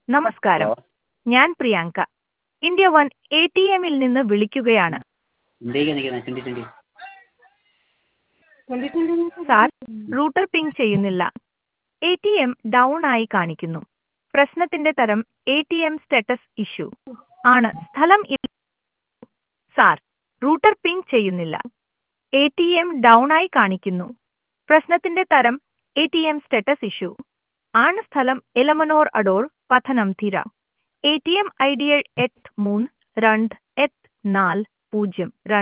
നമസ്കാരം ഞാൻ Priyanka India one A T എമ്മിൽ നിന്ന് വിളിക്കുകയാണ് ഇന്ത്യക്ക് നിൽക്കുന്നത് twenty twenty sir router ping ചെയ്യുന്നില്ല എ ടി എം ഡൗൺ ആയി കാണിക്കുന്നു പ്രശ്നത്തിന്റെ തരം A T M status issue ആണ് സ്ഥലം ഇ- സാർ റൂട്ടർ പിങ് ചെയ്യുന്നില്ല എ ടി എം ഡൗൺ ആയി കാണിക്കുന്നു പ്രശ്നത്തിന്റെ തരം A T M status issue ആണ് സ്ഥലം Elamannoor Adoor Pathanamthitta A T M I D എട്ട് മൂന്ന് രണ്ട് എട്ട് നാല് പൂജ്യം രണ്ട്